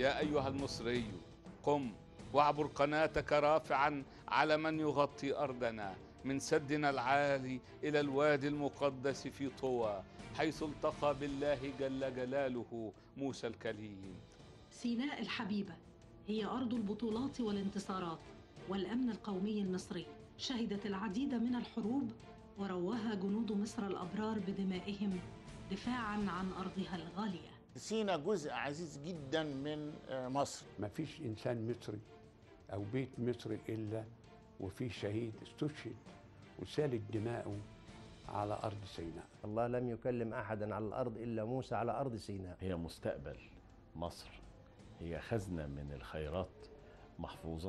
يا أيها المصري قم واعبر قناتك رافعا على من يغطي أرضنا من سدنا العالي إلى الوادي المقدس في طوى حيث التقى بالله جل جلاله موسى الكليم سيناء الحبيبة هي أرض البطولات والانتصارات والأمن القومي المصري شهدت العديد من الحروب ورواها جنود مصر الأبرار بدمائهم دفاعا عن أرضها الغالية سينا جزء عزيز جدا من آه، مصر ما فيش إنسان مصري أو بيت مصري إلا وفيه شهيد استشهد وسالت دماؤه على أرض سيناء الله لم يكلم احدا على الارض الا موسى على ارض سيناء هي مستقبل مصر هي خزنة من الخيرات محفوظة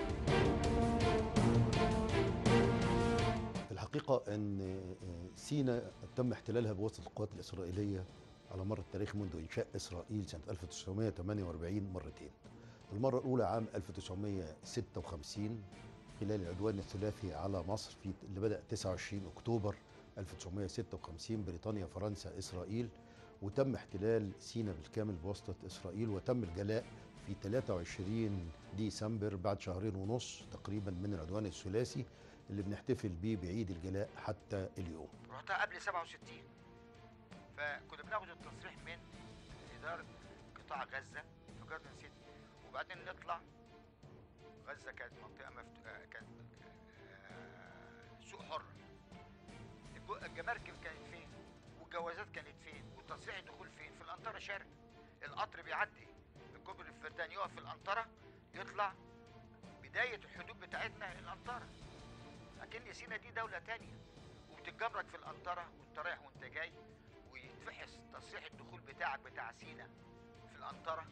الحقيقة أن سيناء تم احتلالها بواسطة القوات الإسرائيلية على مر التاريخ منذ إنشاء إسرائيل سنة 1948 مرتين المرة الأولى عام 1956 خلال العدوان الثلاثي على مصر في اللي بدأ 29 أكتوبر 1956 بريطانيا فرنسا إسرائيل وتم احتلال سيناء بالكامل بواسطة إسرائيل وتم الجلاء في 23 ديسمبر بعد شهرين ونص تقريبا من العدوان الثلاثي اللي بنحتفل بيه بعيد الجلاء حتى اليوم رحتها قبل 67 فكنا بناخد التصريح من إدارة قطاع غزة في جاردن سيتي وبعدين نطلع غزة كانت منطقة مفتوحة كانت آه، سوق حر الجو- الجمارك كانت فين والجوازات كانت فين وتصريح الدخول فين في الأنطرة شرق القطر بيعدي من كوبري الفردان يقف في الأنطرة يطلع بداية الحدود بتاعتنا الأنطرة لكن سينا دي دولة تانية وبتتجمرك في الأنطرة وانت رايح وانت جاي ويتفحص تصريح الدخول بتاعك بتاع سينا في الأنطرة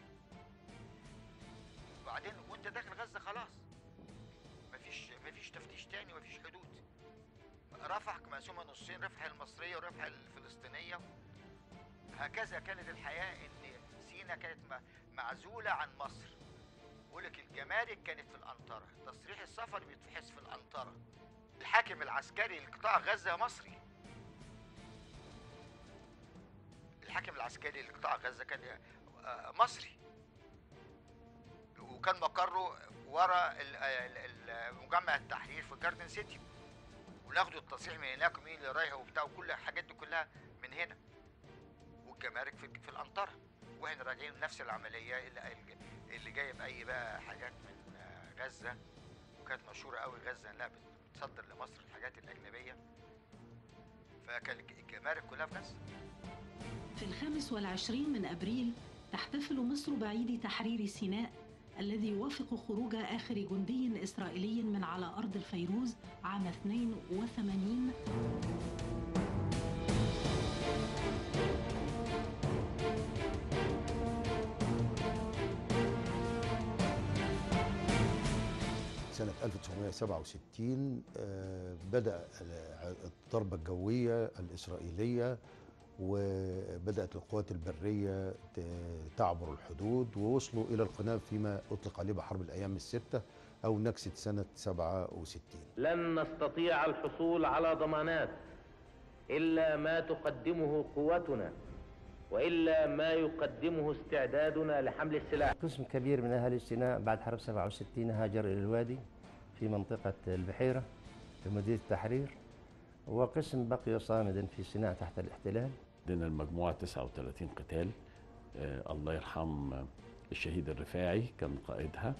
وبعدين وانت داخل غزة خلاص مفيش مفيش تفتيش تاني مفيش حدود رفح مقسومة نصين رفح المصرية ورفح الفلسطينية هكذا كانت الحياة ان سينا كانت م- معزولة عن مصر بقولك الجمارك كانت في الأنطرة تصريح السفر بيتفحص في الأنطرة الحاكم العسكري لقطاع غزة مصري الحاكم العسكري لقطاع غزة كان آه، مصري وكان مقره ورا ال- ال- ال- مجمع التحرير في جاردن سيتي وناخدوا التصريح من هناك ومين اللي رايح وبتاع وكل الحاجات دي كلها من هنا والجمارك في, في الأنطرة واحنا راجعين نفس العملية اللي, اللي جايه بأي بقى حاجات من آه، غزة وكانت مشهورة قوي غزة انها بتصدر لمصر الحاجات الأجنبية فكان الجمارك كلها في غزة في الخامس والعشرين من أبريل تحتفل مصر بعيد تحرير سيناء الذي يوافق خروج آخر جندي إسرائيلي من على أرض الفيروز عام 82 سنة 1967 آه، بدأ الضربة الجوية الإسرائيلية وبدأت القوات البرية ت- تعبر الحدود ووصلوا إلى القناة فيما أطلق عليه بحرب الأيام الستة أو نكسة سنة 67 لن نستطيع الحصول على ضمانات الا ما تقدمه قوتنا والا ما يقدمه استعدادنا لحمل السلاح قسم كبير من اهالي سيناء بعد حرب 67 هاجر الى الوادي في منطقه البحيره في مدينه التحرير وقسم بقي صامدا في سيناء تحت الاحتلال عندنا المجموعة 39 قتال آه الله يرحم الشهيد الرفاعي كان قائدها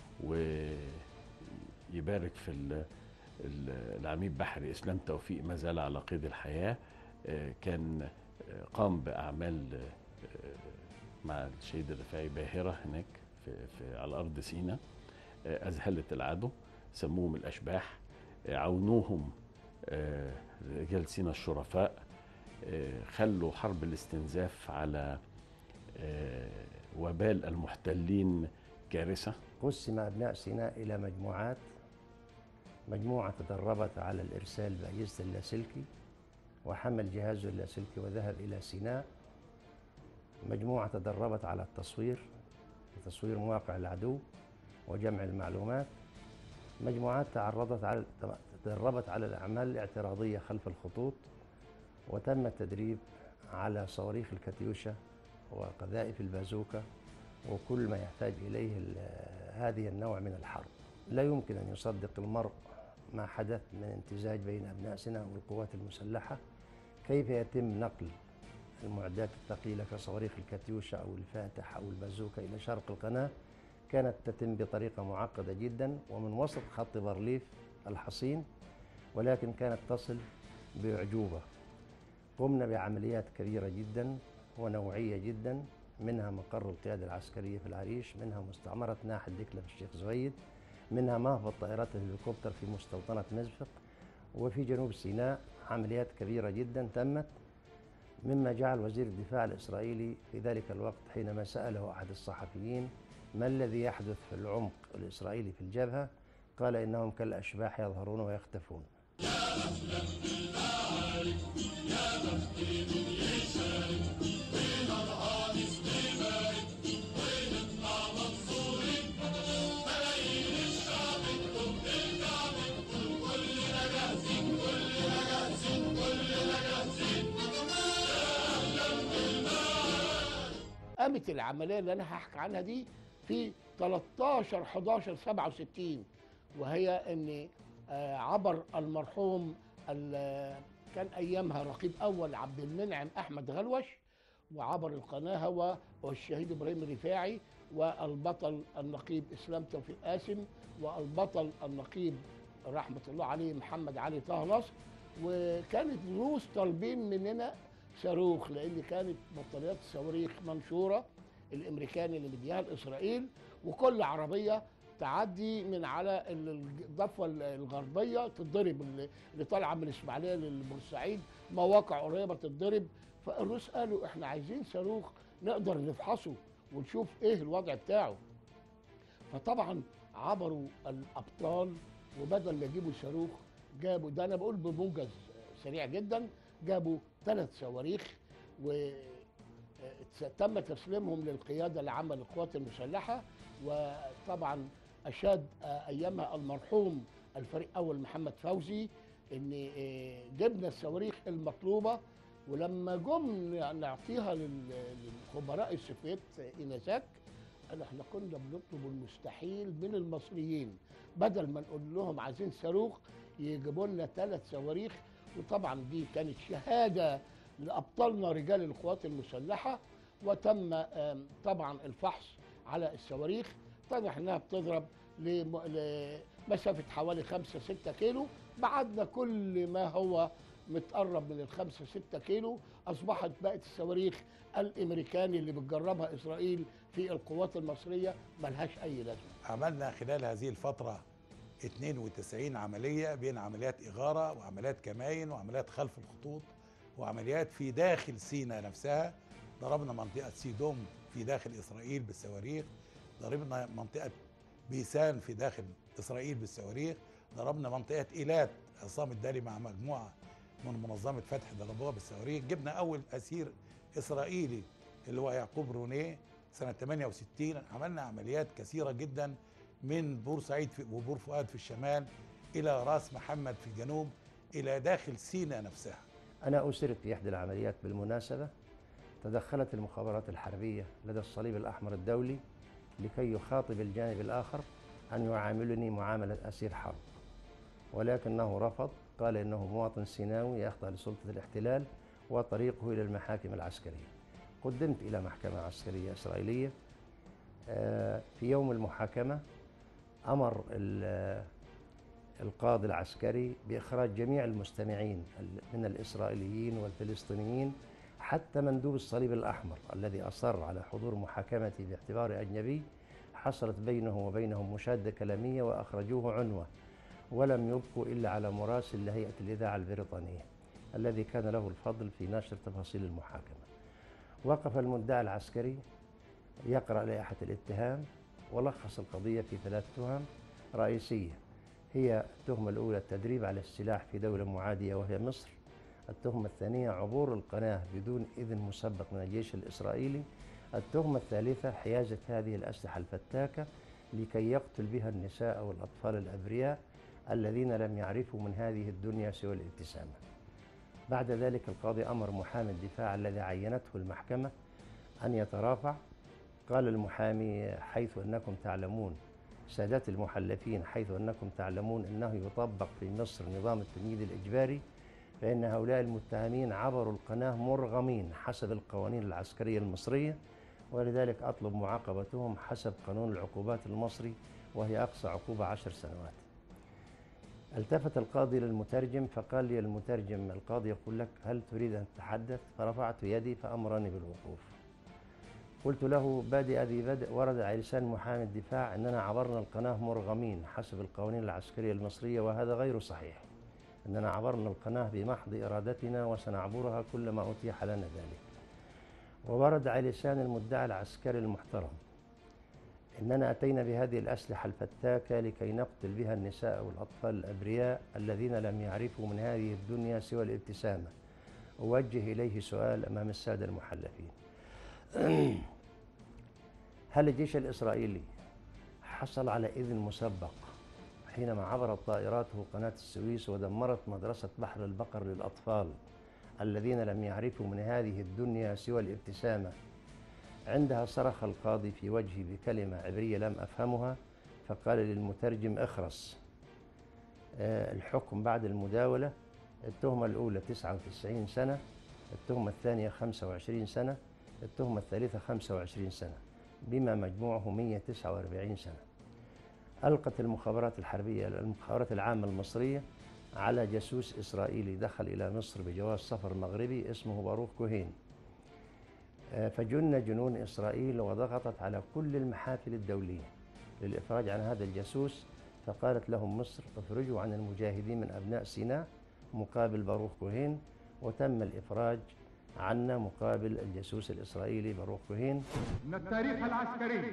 ويبارك في ال- ال- العميد بحري إسلام توفيق ما زال على قيد الحياة آه كان آه قام بأعمال آه مع الشهيد الرفاعي باهرة هناك في, في على أرض سيناء آه أذهلت العدو سموهم الأشباح آه عاونوهم آه رجال سيناء الشرفاء آه، خلوا حرب الاستنزاف على آه، وبال المحتلين كارثة قسم ابناء سيناء الى مجموعات مجموعه تدربت على الارسال باجهزه اللاسلكي وحمل جهازه اللاسلكي وذهب الى سيناء مجموعه تدربت على التصوير تصوير مواقع العدو وجمع المعلومات مجموعات تعرضت على تدربت على الاعمال الاعتراضيه خلف الخطوط وتم التدريب على صواريخ الكاتيوشا وقذائف البازوكا وكل ما يحتاج إليه ال- هذه النوع من الحرب لا يمكن أن يصدق المرء ما حدث من امتزاج بين أبناء سيناء والقوات المسلحة كيف يتم نقل المعدات الثقيلة كصواريخ الكاتيوشا أو الفاتح أو البازوكا إلى شرق القناة كانت تتم بطريقة معقدة جدا ومن وسط خط بارليف الحصين ولكن كانت تصل بأعجوبة قمنا بعمليات كبيرة جدا ونوعية جدا منها مقر القيادة العسكرية في العريش منها مستعمرة ناحية دكلة في الشيخ زويد منها مهبط طائرات الهليكوبتر في مستوطنة مزفق وفي جنوب سيناء عمليات كبيرة جدا تمت مما جعل وزير الدفاع الإسرائيلي في ذلك الوقت حينما سأله أحد الصحفيين ما الذي يحدث في العمق الإسرائيلي في الجبهة قال إنهم كالأشباح يظهرون ويختفون قامت العمليه اللي انا هحكي عنها دي في 13 11 67 وهي ان آه، عبر المرحوم ال- كان ايامها رقيب اول عبد المنعم احمد غلوش وعبر القناه هو والشهيد ابراهيم الرفاعي والبطل النقيب اسلام توفيق قاسم والبطل النقيب رحمه الله عليه محمد علي طه نصر وكانت روس طالبين مننا صاروخ لان كانت بطاريات الصواريخ منشوره الامريكاني اللي مديها لاسرائيل وكل عربيه تعدي من على ال- الضفه ال- الغربيه تتضرب اللي اللي طالعه من الاسماعيليه للبورسعيد مواقع قريبه تتضرب فالروس قالوا احنا عايزين صاروخ نقدر نفحصه ونشوف ايه الوضع بتاعه فطبعا عبروا الابطال وبدل ما يجيبوا صاروخ جابوا ده انا بقول بموجز سريع جدا جابوا ثلاث صواريخ وتم تسليمهم للقياده العامه للقوات المسلحه وطبعا اشاد آه، ايامها المرحوم الفريق اول محمد فوزي ان آه، جبنا الصواريخ المطلوبه ولما جم نعطيها لل- للخبراء السوفيت انذاك قال احنا كنا بنطلب المستحيل من المصريين بدل ما نقول لهم عايزين صاروخ يجيبوا لنا ثلاث صواريخ وطبعا دي كانت شهاده لابطالنا رجال القوات المسلحه وتم آم، طبعا الفحص على الصواريخ اتضح انها بتضرب لم- لمسافه حوالي 5 6 كيلو بعدنا كل ما هو متقرب من الخمسة ستة كيلو أصبحت بقت الصواريخ الأمريكاني اللي بتجربها إسرائيل في القوات المصرية ملهاش أي لازمة عملنا خلال هذه الفترة 92 عملية بين عمليات إغارة وعمليات كماين وعمليات خلف الخطوط وعمليات في داخل سيناء نفسها ضربنا منطقة سيدوم في داخل إسرائيل بالصواريخ ضربنا منطقة بيسان في داخل إسرائيل بالصواريخ ضربنا منطقة إيلات عصام الداري مع مجموعة من منظمة فتح ضربوها بالصواريخ جبنا أول أسير إسرائيلي اللي هو يعقوب رونيه سنة 68 عملنا عمليات كثيرة جدا من بورسعيد في وبور فؤاد في الشمال إلى راس محمد في الجنوب إلى داخل سيناء نفسها أنا أسرت في إحدى العمليات بالمناسبة تدخلت المخابرات الحربية لدى الصليب الأحمر الدولي لكي يخاطب الجانب الآخر أن يعاملني معاملة أسير حرب ولكنه رفض قال إنه مواطن سيناوي يخضع لسلطة الاحتلال وطريقه إلى المحاكم العسكرية قدمت إلى محكمة عسكرية إسرائيلية آه، في يوم المحاكمة أمر ال- القاضي العسكري بإخراج جميع المستمعين ال- من الإسرائيليين والفلسطينيين حتى مندوب الصليب الأحمر الذي أصر على حضور محاكمتي باعتباره أجنبي حصلت بينه وبينهم مشادة كلامية وأخرجوه عنوة ولم يبقوا إلا على مراسل لهيئة الإذاعة البريطانية الذي كان له الفضل في نشر تفاصيل المحاكمة وقف المدعي العسكري يقرأ لائحة الاتهام ولخص القضية في ثلاث تهم رئيسية هي التهمة الأولى التدريب على السلاح في دولة معادية وهي مصر التهمة الثانية عبور القناة بدون إذن مسبق من الجيش الإسرائيلي التهمة الثالثة حيازة هذه الأسلحة الفتاكة لكي يقتل بها النساء والأطفال الأبرياء الذين لم يعرفوا من هذه الدنيا سوى الابتسامة بعد ذلك القاضي أمر محامي الدفاع الذي عينته المحكمة أن يترافع قال المحامي حيث أنكم تعلمون سادات المحلفين حيث أنكم تعلمون أنه يطبق في مصر نظام التمييز الإجباري فإن هؤلاء المتهمين عبروا القناة مرغمين حسب القوانين العسكرية المصرية ولذلك أطلب معاقبتهم حسب قانون العقوبات المصري وهي أقصى عقوبة عشر سنوات التفت القاضي للمترجم فقال لي المترجم القاضي يقول لك هل تريد أن تتحدث فرفعت يدي فأمرني بالوقوف قلت له بادئ ذي بدء ورد على لسان محامي الدفاع أننا عبرنا القناة مرغمين حسب القوانين العسكرية المصرية وهذا غير صحيح أننا عبرنا القناة بمحض إرادتنا وسنعبرها كلما أتيح لنا ذلك وورد على لسان المدعي العسكري المحترم إننا أتينا بهذه الأسلحة الفتاكة لكي نقتل بها النساء والأطفال الأبرياء الذين لم يعرفوا من هذه الدنيا سوى الابتسامة أوجه إليه سؤال أمام السادة المحلفين هل الجيش الإسرائيلي حصل على إذن مسبق حينما عبرت طائراته قناة السويس ودمرت مدرسة بحر البقر للأطفال الذين لم يعرفوا من هذه الدنيا سوى الابتسامة عندها صرخ القاضي في وجهي بكلمة عبرية لم أفهمها فقال للمترجم اخرس آه، الحكم بعد المداولة التهمة الأولى 99 سنة التهمة الثانية 25 سنة التهمة الثالثة 25 سنة بما مجموعه 149 سنة ألقت المخابرات الحربية المخابرات العامة المصرية على جاسوس إسرائيلي دخل إلى مصر بجواز سفر مغربي اسمه باروخ كوهين آه، فجن جنون إسرائيل وضغطت على كل المحافل الدولية للإفراج عن هذا الجاسوس فقالت لهم مصر افرجوا عن المجاهدين من أبناء سيناء مقابل باروخ كوهين وتم الإفراج عنا مقابل الجاسوس الإسرائيلي باروخ كوهين إن التاريخ العسكري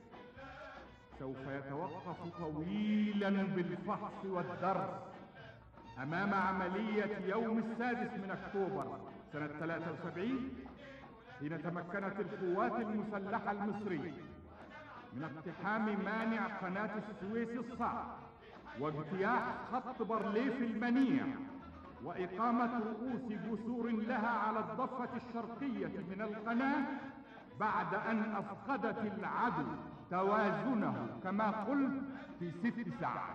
سوف يتوقف طويلا بالفحص والدرس أمام عملية يوم السادس من أكتوبر سنة 73 حين تمكنت القوات المسلحة المصرية من اقتحام مانع قناة السويس الصعب واجتياح خط بارليف المنيع وإقامة رؤوس جسور لها على الضفة الشرقية من القناة بعد أن أفقدت العدو توازنه كما قلت في ست ساعات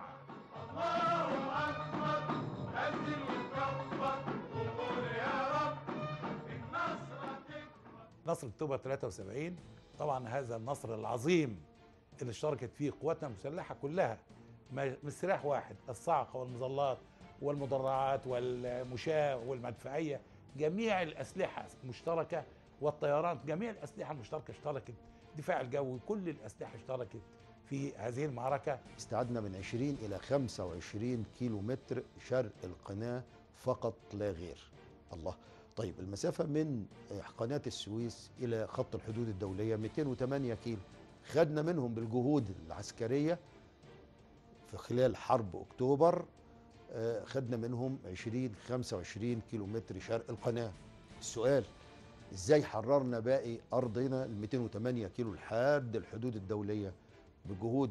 الله أكبر أنزل وكبر وقول يا رب النصر نصر اكتوبر 73 طبعا هذا النصر العظيم اللي اشتركت فيه قواتنا المسلحه كلها ما- مش سلاح واحد الصاعقه والمظلات والمدرعات والمشاة والمدفعيه جميع الاسلحه مشتركه والطيران جميع الاسلحه المشتركه اشتركت الدفاع الجوي كل الاسلحه اشتركت في هذه المعركه استعدنا من 20 إلى 25 كيلو متر شرق القناة فقط لا غير الله طيب المسافة من قناة السويس إلى خط الحدود الدولية 208 كيلو خدنا منهم بالجهود العسكرية في خلال حرب أكتوبر آه، خدنا منهم 20 25 كيلو متر شرق القناة السؤال ازاي حررنا باقي ارضنا ال 208 كيلو لحد الحدود الدوليه بجهود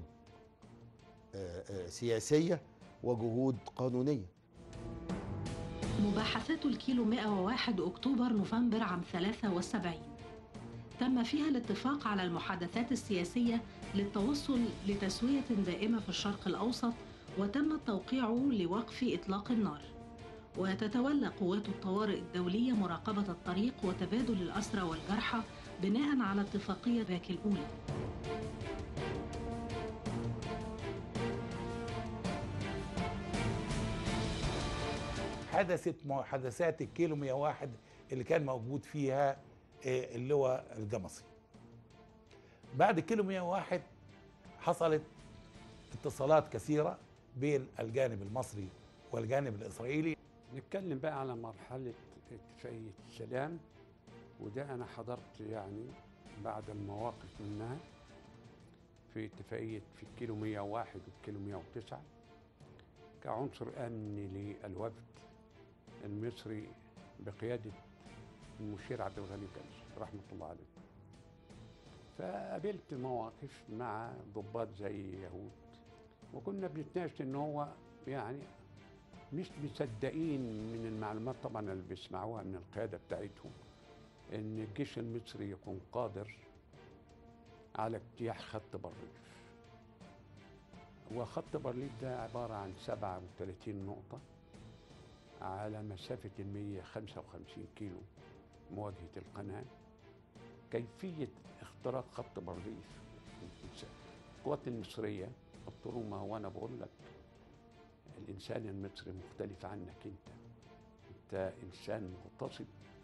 آه، آه، سياسيه وجهود قانونيه مباحثات الكيلو 101 أكتوبر نوفمبر عام 73 تم فيها الاتفاق على المحادثات السياسية للتوصل لتسوية دائمة في الشرق الأوسط وتم التوقيع لوقف إطلاق النار وتتولى قوات الطوارئ الدولية مراقبة الطريق وتبادل الأسرى والجرحى بناء على اتفاقية ذاك الأولى حدثت محادثات الكيلو 101 اللي كان موجود فيها آه، اللواء الجمصي بعد الكيلو 101 حصلت اتصالات كثيرة بين الجانب المصري والجانب الإسرائيلي نتكلم بقى على مرحلة اتفاقية السلام وده أنا حضرت يعني بعد المواقف منها في اتفاقية في الكيلو 101 والكيلو 109 كعنصر أمني للوفد المصري بقيادة المشير عبد الغني كنز رحمة الله عليه فقابلت مواقف مع ضباط زي يهود وكنا بنتناقش ان هو يعني مش مصدقين من المعلومات طبعا اللي بيسمعوها من القياده بتاعتهم ان الجيش المصري يكون قادر على اجتياح خط بارليف وخط بارليف ده عبارة عن 37 نقطة على مسافة 155 كيلو مواجهة القناة كيفية اختراق خط بارليف القوات المصرية قلت له ما هو أنا بقول لك الإنسان المصري مختلف عنك أنت أنت إنسان مغتصب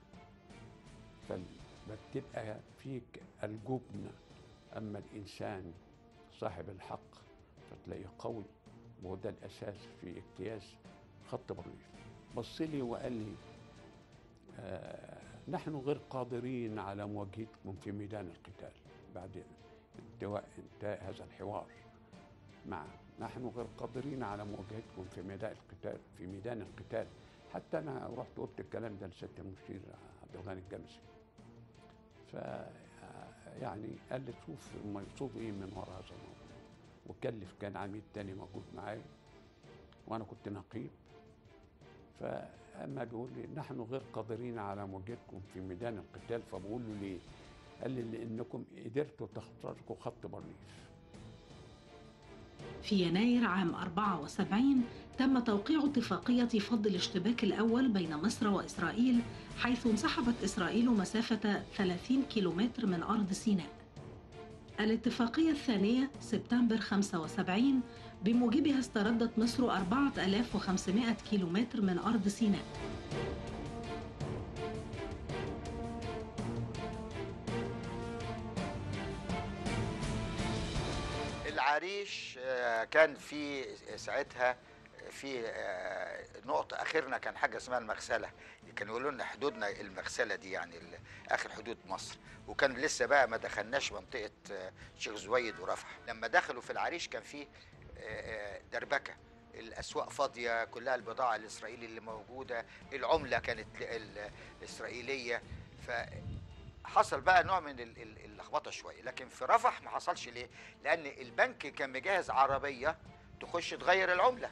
فبتبقى فيك الجبن أما الإنسان صاحب الحق فتلاقيه قوي وده الأساس في اجتياز خط بارليف بص لي وقال لي آه نحن غير قادرين على مواجهتكم في ميدان القتال بعد انتهاء انتهاء هذا الحوار معه نحن غير قادرين على مواجهتكم في ميدان القتال في ميدان القتال حتى انا رحت قلت الكلام ده لسياده المشير عبد الغني الجمسي ف يعني قال لي شوف هم يقصدوا ايه من وراء هذا الموضوع وكلف كان عميد تاني موجود معايا وانا كنت نقيب فاما بيقول لي نحن غير قادرين على مواجهتكم في ميدان القتال فبقول له ليه؟ قال لي لانكم قدرتوا تخترقوا خط بارليف في يناير عام 74 تم توقيع اتفاقية فض الاشتباك الأول بين مصر وإسرائيل حيث انسحبت إسرائيل مسافة 30 كيلومتر من أرض سيناء الاتفاقية الثانية سبتمبر 75 بموجبها استردت مصر 4500 كيلومتر من أرض سيناء العريش آه، كان في ساعتها في آه، نقطة آخرنا كان حاجة اسمها المغسلة كانوا يقولوا لنا حدودنا المغسلة دي يعني ال- آخر حدود مصر وكان لسه بقى ما دخلناش منطقة آه، شيخ زويد ورفح لما دخلوا في العريش كان في آه، آه، دربكة الأسواق فاضية كلها البضاعة الإسرائيلي اللي موجودة العملة كانت ال- ال- الإسرائيلية فحصل بقى نوع من ال- ال- اللخبطة شوية لكن في رفح ما حصلش ليه لأن البنك كان مجهز عربية تخش تغير العملة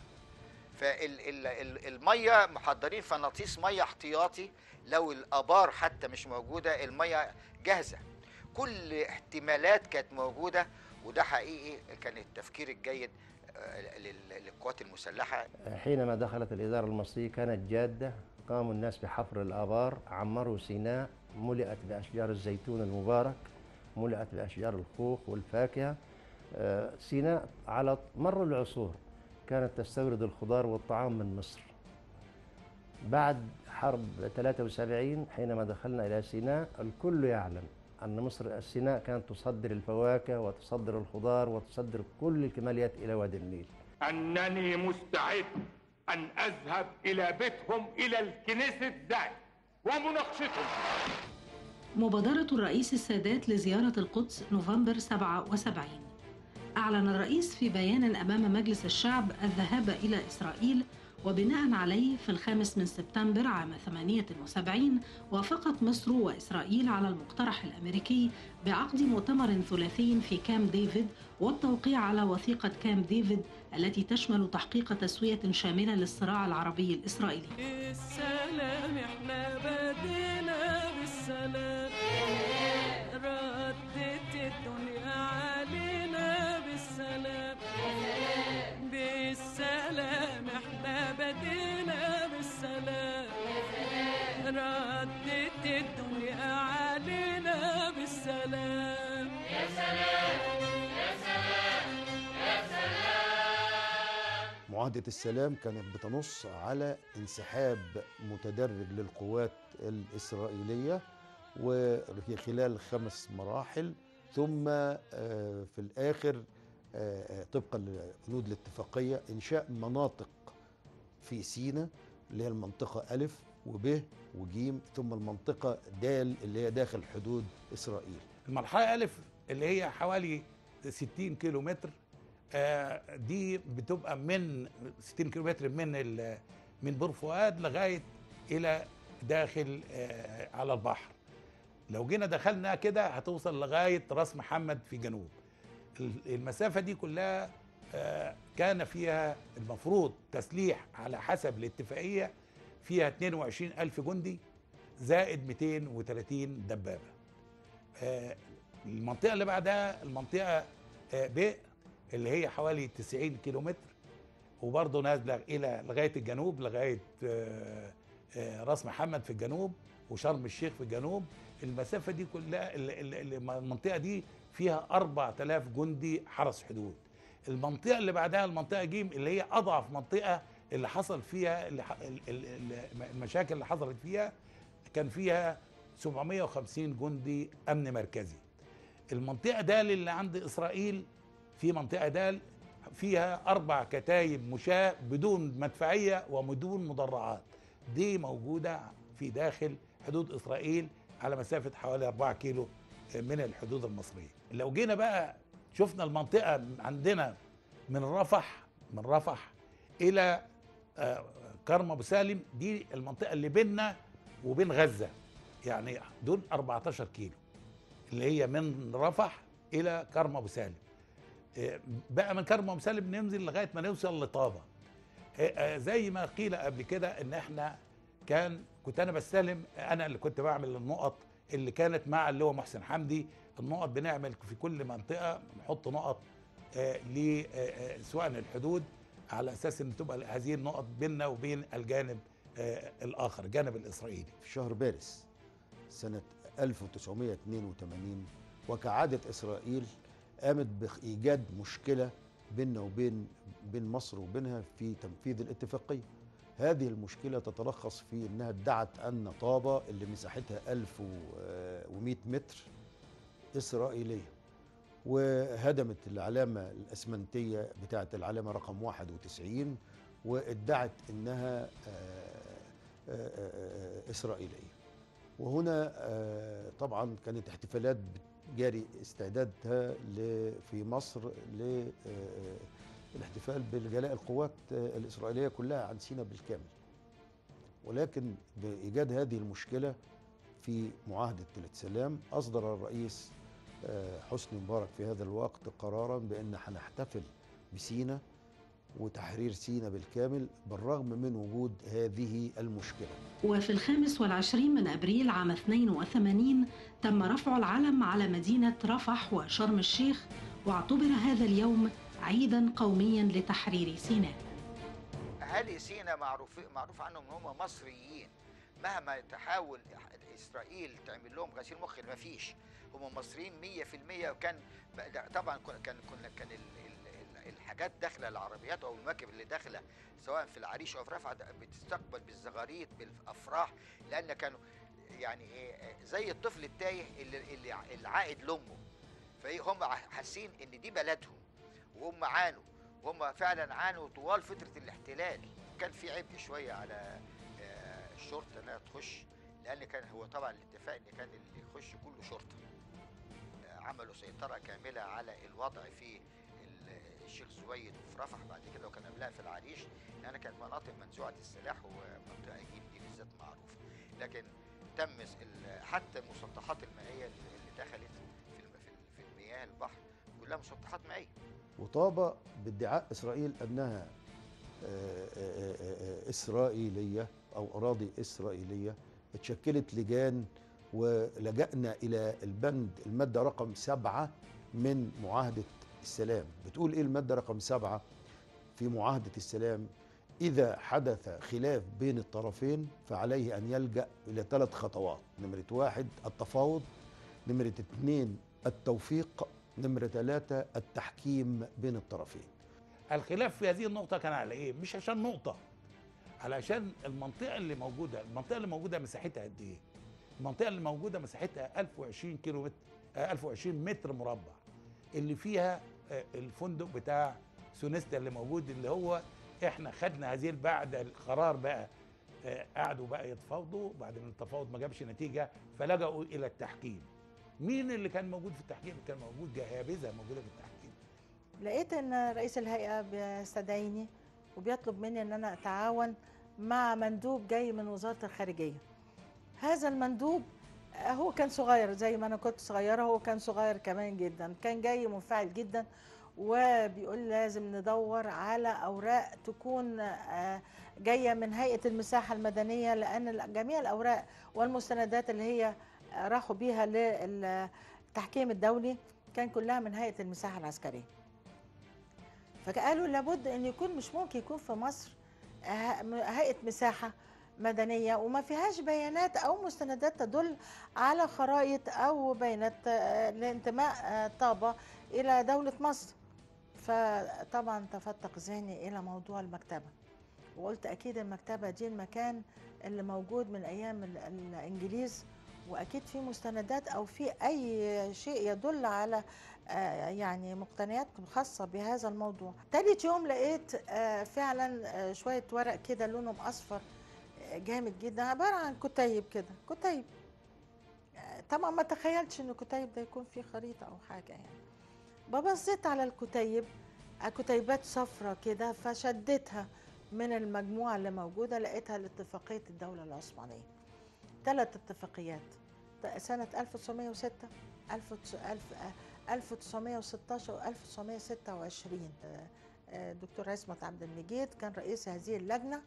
فالميه محضرين فناطيس ميه احتياطي لو الابار حتى مش موجوده الميه جاهزه كل احتمالات كانت موجوده وده حقيقي كان التفكير الجيد آه، لل- للقوات المسلحه حينما دخلت الإدارة المصرية كانت جادة قاموا الناس بحفر الآبار عمروا سيناء ملئت بأشجار الزيتون المبارك ملئت بأشجار الخوخ والفاكهة آه، سيناء على مر العصور كانت تستورد الخضار والطعام من مصر بعد حرب 73 حينما دخلنا إلى سيناء الكل يعلم أن مصر سيناء كانت تصدر الفواكه وتصدر الخضار وتصدر كل الكماليات إلى وادي النيل أنني مستعد أن أذهب إلى بيتهم إلى الكنيسة ذات ومناقشتهم مبادرة الرئيس السادات لزيارة القدس نوفمبر 77 أعلن الرئيس في بيان أمام مجلس الشعب الذهاب إلى إسرائيل وبناء عليه في الخامس من سبتمبر عام 78 وافقت مصر وإسرائيل على المقترح الأمريكي بعقد مؤتمر ثلاثي في كام ديفيد والتوقيع على وثيقة كام ديفيد التي تشمل تحقيق تسوية شاملة للصراع العربي الإسرائيلي السلام احنا بدينا بالسلام ردت الدنيا علينا بالسلام بالسلام احنا بدينا بالسلام ردت الدنيا علينا بالسلام يا سلام يا سلام يا سلام معاهدة السلام كانت بتنص على انسحاب متدرج للقوات الإسرائيلية وفي خلال خمس مراحل ثم آه، في الآخر آه، آه، طبقا لبنود الاتفاقية إنشاء مناطق في سيناء اللي هي المنطقة ألف وب وجيم ثم المنطقة دال اللي هي داخل حدود إسرائيل المرحله الف اللي هي حوالي 60 كيلو متر آه، دي بتبقى من 60 كيلو متر من ال- من بور فؤاد لغايه الى داخل آه، على البحر لو جينا دخلنا كده هتوصل لغايه راس محمد في جنوب ال- المسافه دي كلها آه، كان فيها المفروض تسليح على حسب الاتفاقيه فيها 22 ألف جندي زائد 230 دبابه آه، المنطقه اللي بعدها المنطقه آه، ب اللي هي حوالي 90 كيلو متر وبرضه نازله الى لغايه الجنوب لغايه آه، آه، راس محمد في الجنوب وشرم الشيخ في الجنوب المسافه دي كلها ال- ال- ال- المنطقه دي فيها 4000 جندي حرس حدود المنطقه اللي بعدها المنطقه ج اللي هي اضعف منطقه اللي حصل فيها اللي ح- ال- ال- ال- المشاكل اللي حصلت فيها كان فيها 750 جندي امن مركزي المنطقه دال اللي عند اسرائيل في منطقه دال فيها اربع كتايب مشاة بدون مدفعيه وبدون مدرعات دي موجوده في داخل حدود اسرائيل على مسافه حوالي 4 كيلو من الحدود المصريه لو جينا بقى شفنا المنطقه عندنا من رفح من رفح الى آه، كرم ابو سالم دي المنطقه اللي بيننا وبين غزه يعني دول 14 كيلو اللي هي من رفح الى كرم ابو سالم آه، بقى من كرم ابو سالم ننزل لغايه ما نوصل لطابه آه، آه، زي ما قيل قبل كده ان احنا كان كنت انا بستلم انا اللي كنت بعمل النقط اللي كانت مع اللي هو محسن حمدي النقط بنعمل في كل منطقه نحط نقط آه، ل آه، آه، سواء الحدود على اساس ان تبقى هذه النقط بيننا وبين الجانب آه، الاخر الجانب الاسرائيلي في شهر مارس سنة 1982 وكعادة إسرائيل قامت بإيجاد مشكلة بيننا وبين بين مصر وبينها في تنفيذ الاتفاقية هذه المشكلة تتلخص في أنها ادعت أن طابة اللي مساحتها 1100 متر إسرائيلية وهدمت العلامة الأسمنتية بتاعة العلامة رقم 91 وادعت أنها آه، آه، آه، إسرائيلية وهنا آه، طبعا كانت احتفالات جاري استعدادها ل- في مصر للاحتفال بالجلاء القوات آه، الإسرائيلية كلها عن سيناء بالكامل ولكن بإيجاد هذه المشكلة في معاهدة السلام أصدر الرئيس آه، حسني مبارك في هذا الوقت قرارا بأن هنحتفل بسيناء وتحرير سيناء بالكامل بالرغم من وجود هذه المشكلة وفي الخامس والعشرين من أبريل عام 82 تم رفع العلم على مدينة رفح وشرم الشيخ واعتبر هذا اليوم عيدا قوميا لتحرير سيناء اهالي سينا معروف معروف عنهم ان هم مصريين مهما تحاول اسرائيل تعمل لهم غسيل مخ ما فيش هم مصريين 100% وكان بقى- طبعا كنا- كان كنا كان ال- ال- ال- الحاجات داخله العربيات او المراكب اللي داخله سواء في العريش او في رفح ده بتستقبل بالزغاريت بالافراح لان كانوا يعني إيه زي الطفل التايه اللي اللي ع- العائد لامه فهم حاسين ان دي بلدهم وهم عانوا وهم فعلا عانوا طوال فتره الاحتلال كان في عبء شويه على آه، الشرطه انها تخش لان كان هو طبعا الاتفاق ان كان اللي يخش كله شرطه آه، عملوا سيطره كامله على الوضع في ال- الشيخ زويد وفي رفح بعد كده وكان قبلها في العريش لان كانت مناطق منزوعه السلاح ومنطقه جيب دي بالذات معروفه لكن تم س- ال- حتى المسطحات المائيه اللي اللي دخلت في الم- في ال- في المياه البحر كلها مسطحات مائيه وطابة بادعاء إسرائيل أنها آه، آه، آه، إسرائيلية أو أراضي إسرائيلية اتشكلت لجان ولجأنا إلى البند المادة رقم سبعة من معاهدة السلام بتقول إيه المادة رقم سبعة في معاهدة السلام إذا حدث خلاف بين الطرفين فعليه أن يلجأ إلى ثلاث خطوات نمرة واحد التفاوض نمرة اثنين التوفيق نمرة ثلاثة التحكيم بين الطرفين الخلاف في هذه النقطة كان على إيه؟ مش عشان نقطة علشان المنطقة اللي موجودة المنطقة اللي موجودة مساحتها قد إيه؟ المنطقة اللي موجودة مساحتها 1020 كيلو متر آه، 1020 متر مربع اللي فيها آه، الفندق بتاع سونيستا اللي موجود اللي هو احنا خدنا هذه بعد القرار بقى آه، قعدوا بقى يتفاوضوا بعد ما التفاوض ما جابش نتيجة فلجأوا إلى التحكيم مين اللي كان موجود في التحكيم؟ كان موجود جهابذة موجودة في التحكيم لقيت ان رئيس الهيئه بيستدعيني وبيطلب مني ان انا اتعاون مع مندوب جاي من وزاره الخارجيه هذا المندوب آه، هو كان صغير زي ما انا كنت صغيره هو كان صغير كمان جدا كان جاي منفعل جدا وبيقول لازم ندور على اوراق تكون آه، جايه من هيئه المساحه المدنيه لان جميع الاوراق والمستندات اللي هي راحوا بيها التحكيم الدولي كان كلها من هيئه المساحه العسكريه فقالوا لابد ان يكون مش ممكن يكون في مصر ه- م- هيئه مساحه مدنيه وما فيهاش بيانات او مستندات تدل على خرائط او بيانات آه، لانتماء آه، طابه الى دوله مصر فطبعا تفتق ذهني الى موضوع المكتبه وقلت اكيد المكتبه دي المكان اللي موجود من ايام ال- الانجليز واكيد في مستندات او في اي شيء يدل على آه، يعني مقتنيات خاصه بهذا الموضوع تالت يوم لقيت آه، فعلا آه، شويه ورق كده لونهم اصفر آه، جامد جدا عباره عن كتيب كده كتيب آه، طبعا ما تخيلتش ان الكتيب ده يكون فيه خريطه او حاجه يعني ببصيت على الكتيب كتيبات صفرة كده فشدتها من المجموعة اللي موجودة لقيتها لاتفاقية الدولة العثمانية ثلاث اتفاقيات سنة 1906 1916 و 1926 آه، آه، دكتور عصمت عبد المجيد كان رئيس هذه اللجنة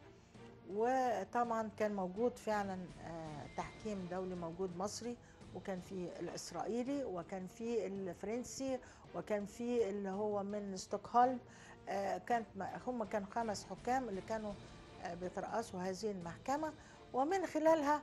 وطبعا كان موجود فعلا آه، تحكيم دولي موجود مصري وكان في الإسرائيلي وكان في الفرنسي وكان في اللي هو من ستوكهولم آه، كانت هم كانوا خمس حكام اللي كانوا آه، بيترأسوا هذه المحكمة ومن خلالها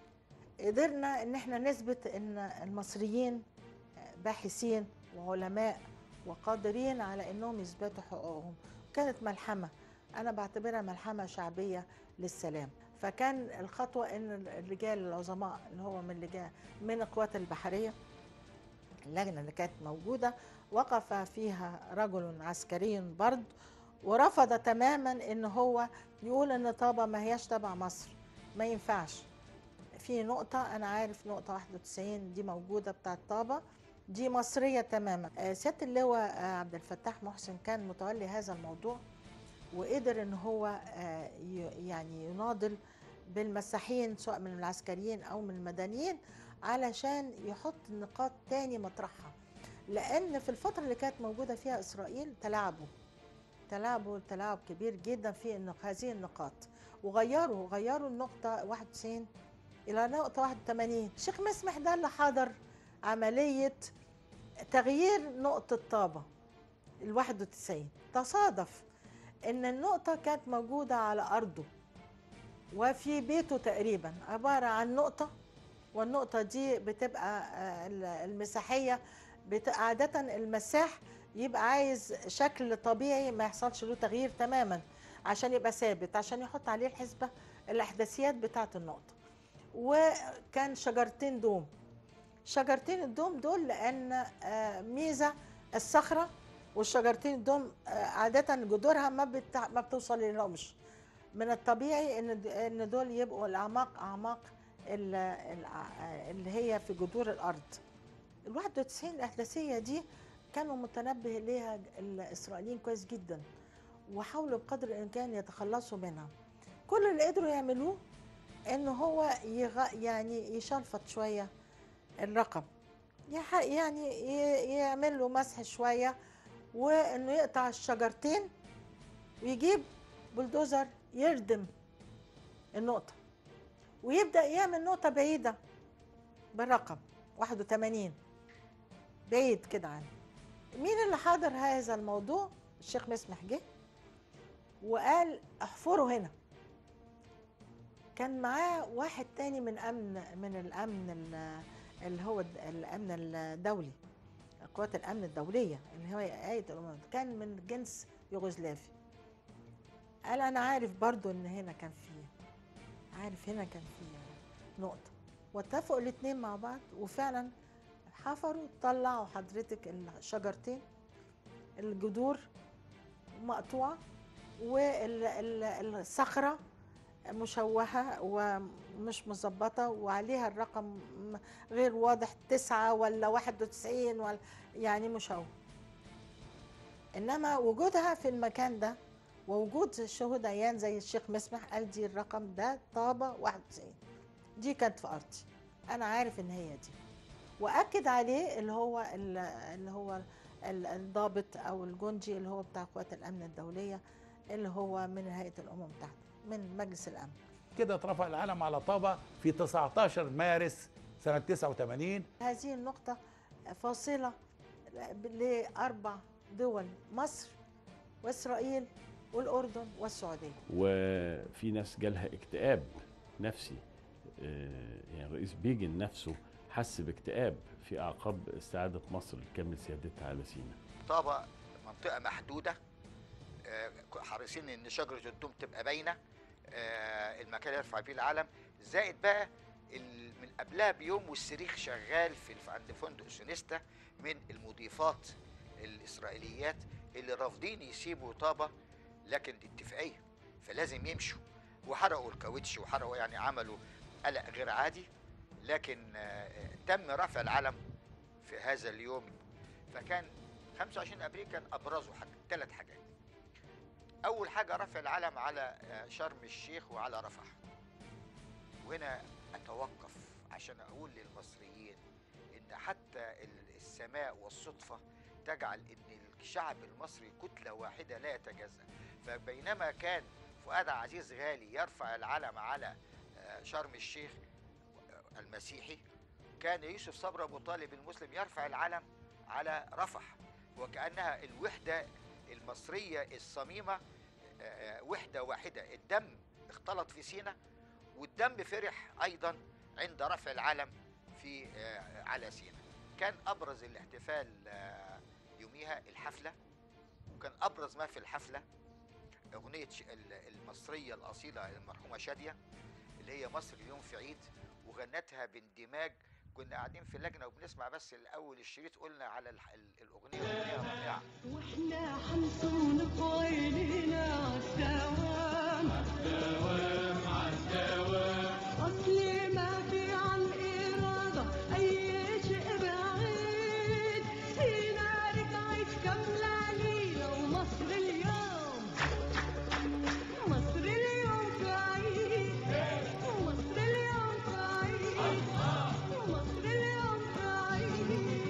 قدرنا ان احنا نثبت ان المصريين باحثين وعلماء وقادرين على انهم يثبتوا حقوقهم كانت ملحمه انا بعتبرها ملحمه شعبيه للسلام فكان الخطوه ان الرجال العظماء اللي هو من لجان من القوات البحريه اللجنه اللي كانت موجوده وقف فيها رجل عسكري برد ورفض تماما ان هو يقول ان طابه ما هياش تبع مصر ما ينفعش في نقطة أنا عارف نقطة 91 دي موجودة بتاعت طابة دي مصرية تماما آه، سيادة اللواء آه، عبد الفتاح محسن كان متولي هذا الموضوع وقدر ان هو آه، ي- يعني يناضل بالمساحين سواء من العسكريين او من المدنيين علشان يحط النقاط تاني مطرحها لان في الفترة اللي كانت موجودة فيها اسرائيل تلاعبوا تلاعبوا تلاعب كبير جدا في النق- هذه النقاط وغيروا غيروا النقطة 91 إلى نقطة 81 الشيخ مسمح ده اللي حضر عملية تغيير نقطة طابة ال 91 تصادف إن النقطة كانت موجودة على أرضه وفي بيته تقريبا عبارة عن نقطة والنقطة دي بتبقى آه، ال- المساحية بت- عادة المساح يبقى عايز شكل طبيعي ما يحصلش له تغيير تماما عشان يبقى ثابت عشان يحط عليه الحسبة الأحداثيات بتاعة النقطة وكان شجرتين دوم شجرتين الدوم دول لان آه، ميزه الصخره والشجرتين الدوم آه، عاده جذورها ما بتع... ما بتوصل لهمش من الطبيعي ان د- ان دول يبقوا الاعماق اعماق ال- الع- اللي هي في جذور الارض ال 91 الاحداثيه دي كانوا متنبه ليها الاسرائيليين كويس جدا وحاولوا بقدر الامكان يتخلصوا منها كل اللي قدروا يعملوه ان هو يغ... يعني يشلفط شويه الرقم يح... يعني ي... يعمل له مسح شويه وانه يقطع الشجرتين ويجيب بلدوزر يردم النقطه ويبدا يعمل نقطه بعيده بالرقم 81 بعيد كده عنه مين اللي حاضر هذا الموضوع الشيخ مسمح جه وقال احفروا هنا كان معاه واحد تاني من امن من الامن ال- اللي هو الد- الامن الدولي قوات الامن الدوليه اللي هو هيئه الامم كان من جنس يوغوسلافي قال انا عارف برضو ان هنا كان فيه عارف هنا كان فيه نقطه واتفقوا الاتنين مع بعض وفعلا حفروا طلعوا حضرتك الشجرتين الجذور مقطوعه والصخره مشوهة ومش مظبطة وعليها الرقم غير واضح تسعة ولا واحد وتسعين ولا يعني مشوه إنما وجودها في المكان ده ووجود شهود عيان زي الشيخ مسمح قال دي الرقم ده طابة 91 دي كانت في أرضي أنا عارف إن هي دي وأكد عليه اللي هو اللي هو ال- الضابط أو الجندي اللي هو بتاع قوات الأمن الدولية اللي هو من هيئة الأمم المتحدة من مجلس الأمن كده اترفع العلم على طابة في 19 مارس سنة 89 هذه النقطة فاصلة لأربع دول مصر وإسرائيل والأردن والسعودية وفي ناس جالها اكتئاب نفسي آه، يعني الرئيس بيجن نفسه حس باكتئاب في اعقاب استعاده مصر لكامل سيادتها على سيناء طابة منطقة محدودة آه، حريصين ان شجرة الدوم تبقى باينة آه، المكان يرفع فيه العلم زائد بقى ال- من قبلها بيوم والصريخ شغال في الف- عند فندق سونيستا من المضيفات الاسرائيليات اللي رافضين يسيبوا طابة لكن دي اتفاقية فلازم يمشوا وحرقوا الكاوتش وحرقوا يعني عملوا قلق غير عادي لكن آه، تم رفع العلم في هذا اليوم فكان 25 ابريل كان ابرزه حاجه ثلاث حاجات اول حاجه رفع العلم على آه، شرم الشيخ وعلى رفح وهنا اتوقف عشان اقول للمصريين ان حتى ال- السماء والصدفه تجعل ان الشعب المصري كتله واحده لا يتجزا فبينما كان فؤاد عزيز غالي يرفع العلم على آه، شرم الشيخ آه، المسيحي كان يوسف صبري ابو طالب المسلم يرفع العلم على رفح وكانها الوحده المصريه الصميمه آه، آه، وحده واحده الدم اختلط في سينا والدم فرح ايضا عند رفع العلم في آه، على سينا كان ابرز الاحتفال آه، يوميها الحفله وكان ابرز ما في الحفله اغنيه ش- ال- المصريه الاصيله المرحومه شاديه اللي هي مصر اليوم في عيد وغنتها باندماج كنا قاعدين في اللجنه وبنسمع بس الاول الشريط قلنا على الح- ال- الاغنيه اغنيه رائعه واحنا حنصون في عينينا عالدوام عالدوام عالدوام اصل ما في عن اراده اي شيء بعيد سينا رجعت كامله علينا ومصر اليوم مصر اليوم في عيد مصر اليوم في عيد مصر اليوم في عيد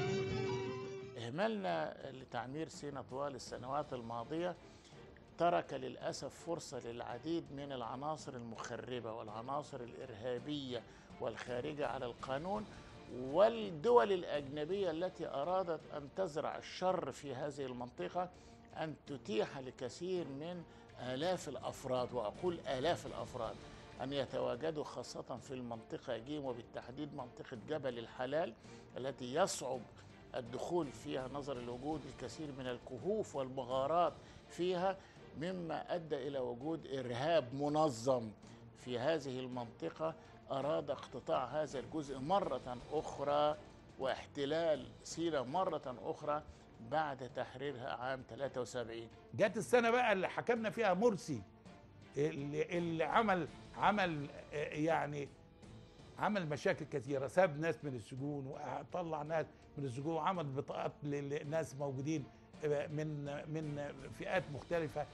إهمالنا لتعمير سيناء طوال السنوات الماضية ترك للأسف فرصة للعديد من العناصر المخربة والعناصر الإرهابية والخارجة على القانون والدول الأجنبية التي أرادت أن تزرع الشر في هذه المنطقة أن تتيح لكثير من آلاف الأفراد وأقول آلاف الأفراد أن يتواجدوا خاصة في المنطقة جيم وبالتحديد منطقة جبل الحلال التي يصعب الدخول فيها نظرا لوجود الكثير من الكهوف والمغارات فيها مما ادى الى وجود ارهاب منظم في هذه المنطقه اراد اقتطاع هذا الجزء مره اخرى واحتلال سيناء مره اخرى بعد تحريرها عام 73 جت السنه بقى اللي حكمنا فيها مرسي اللي, اللي عمل عمل آه، يعني عمل مشاكل كثيره ساب ناس من السجون وطلع ناس من السجون وعمل بطاقات لناس موجودين آه، من من فئات مختلفه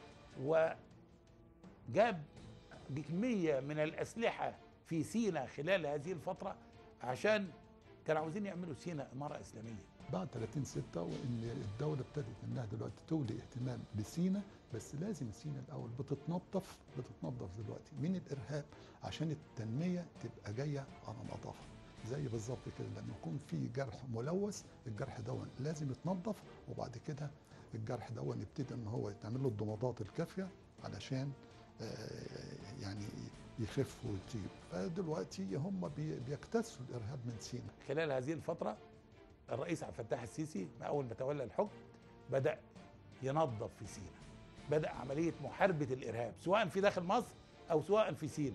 وجاب كميه من الاسلحه في سينا خلال هذه الفتره عشان كانوا عاوزين يعملوا سينا اماره اسلاميه بعد 30 6 وان الدوله ابتدت انها دلوقتي تولي اهتمام بسينا بس لازم سينا الاول بتتنظف بتتنظف دلوقتي من الارهاب عشان التنميه تبقى جايه على نظافه زي بالظبط كده لما يكون في جرح ملوث الجرح ده لازم يتنظف وبعد كده الجرح ده يبتدي ان هو يتعمل له الضمادات الكافيه علشان آه، يعني يخف ويطيب فدلوقتي هم بي- بيكتسوا الارهاب من سينا خلال هذه الفترة الرئيس عبد الفتاح السيسي مع أول ما تولى الحكم بدأ ينظف في سينا بدأ عملية محاربة الإرهاب سواء في داخل مصر أو سواء في سينا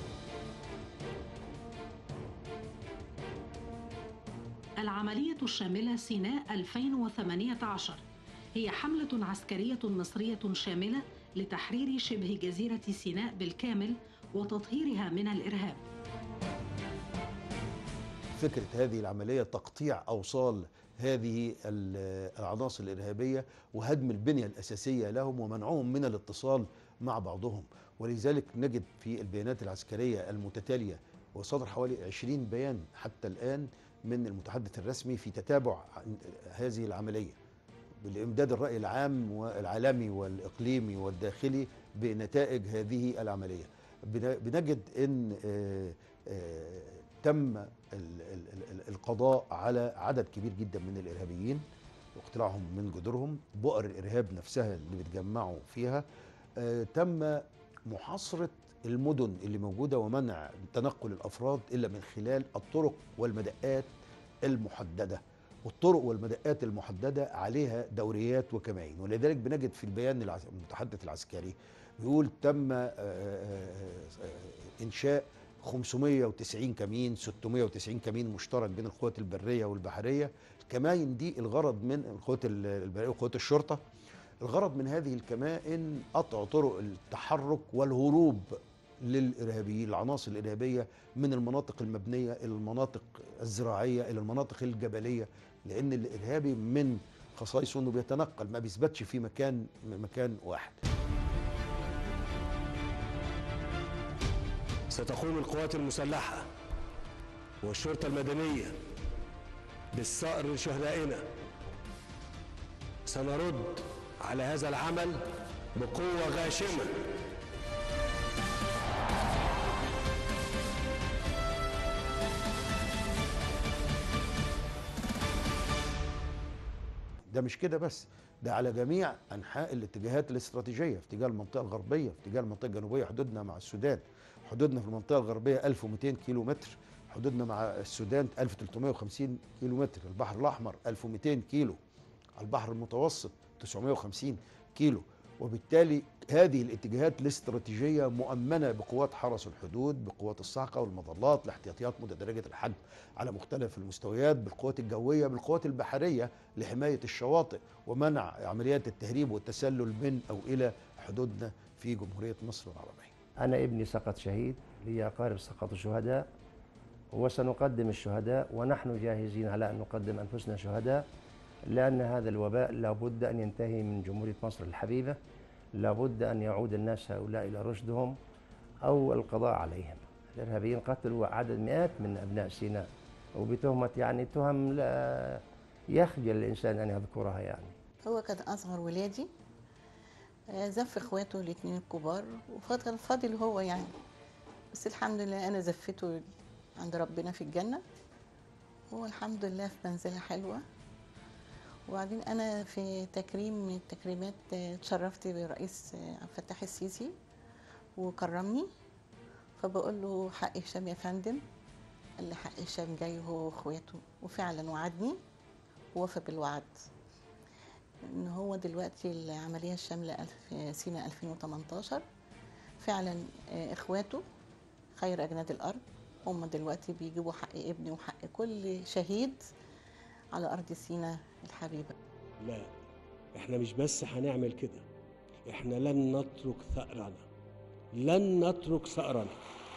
العملية الشاملة سيناء 2018 هي حملة عسكرية مصرية شاملة لتحرير شبه جزيرة سيناء بالكامل وتطهيرها من الإرهاب فكرة هذه العملية تقطيع أوصال هذه ال- العناصر الإرهابية وهدم البنية الأساسية لهم ومنعهم من الاتصال مع بعضهم ولذلك نجد في البيانات العسكرية المتتالية وصدر حوالي 20 بيان حتى الآن من المتحدث الرسمي في تتابع عن هذه العملية بالإمداد الرأي العام والعالمي والإقليمي والداخلي بنتائج هذه العملية بن- بنجد أن آه، آه، تم ال- ال- ال- القضاء على عدد كبير جدا من الارهابيين واقتلاعهم من جذورهم بؤر الارهاب نفسها اللي بيتجمعوا فيها آه، تم محاصره المدن اللي موجوده ومنع تنقل الافراد الا من خلال الطرق والمدقات المحدده والطرق والمدقات المحدده عليها دوريات وكمائن ولذلك بنجد في البيان العس- المتحدث العسكري بيقول تم آه، آه، آه، انشاء 590 كمين 690 كمين مشترك بين القوات البريه والبحريه الكمائن دي الغرض من القوات ال- البريه وقوات الشرطه الغرض من هذه الكمائن قطع طرق التحرك والهروب للارهابيين العناصر الارهابيه من المناطق المبنيه الى المناطق الزراعيه الى المناطق الجبليه لان الارهابي من خصائصه انه بيتنقل ما بيثبتش في مكان مكان واحد ستقوم القوات المسلحة والشرطة المدنية بالثأر لشهدائنا سنرد على هذا العمل بقوة غاشمة ده مش كده بس ده على جميع انحاء الاتجاهات الاستراتيجيه في اتجاه المنطقه الغربيه في اتجاه المنطقه الجنوبيه حدودنا مع السودان حدودنا في المنطقه الغربيه 1200 كيلو متر حدودنا مع السودان 1350 كيلو متر البحر الاحمر 1200 كيلو البحر المتوسط 950 كيلو وبالتالي هذه الاتجاهات الاستراتيجيه مؤمنه بقوات حرس الحدود بقوات الصاعقه والمظلات الاحتياطيات متدرجه الحجم على مختلف المستويات بالقوات الجويه بالقوات البحريه لحمايه الشواطئ ومنع عمليات التهريب والتسلل من او الى حدودنا في جمهوريه مصر العربيه. أنا ابني سقط شهيد لي أقارب سقطوا شهداء وسنقدم الشهداء ونحن جاهزين على أن نقدم أنفسنا شهداء لأن هذا الوباء لابد أن ينتهي من جمهورية مصر الحبيبة لابد أن يعود الناس هؤلاء إلى رشدهم أو القضاء عليهم الإرهابيين قتلوا عدد مئات من أبناء سيناء وبتهمة يعني تهم لا يخجل الإنسان أن يذكرها يعني هو كان أصغر ولادي آه، زف إخواته الاتنين الكبار وفضل فاضل هو يعني بس الحمد لله أنا زفته عند ربنا في الجنة هو الحمد لله في منزلة حلوة وبعدين أنا في تكريم من التكريمات آه، اتشرفت برئيس آه، عبد الفتاح السيسي وكرمني فبقول له حق هشام يا فندم قال لي حق هشام جاي هو واخواته وفعلا وعدني ووفى بالوعد ان هو دلوقتي العمليه الشامله ألف سينا 2018 فعلا آه، اخواته خير اجناد الارض هم دلوقتي بيجيبوا حق ابني وحق كل شهيد على ارض سينا الحبيبه لا احنا مش بس هنعمل كده احنا لن نترك ثأرنا لن نترك ثأرنا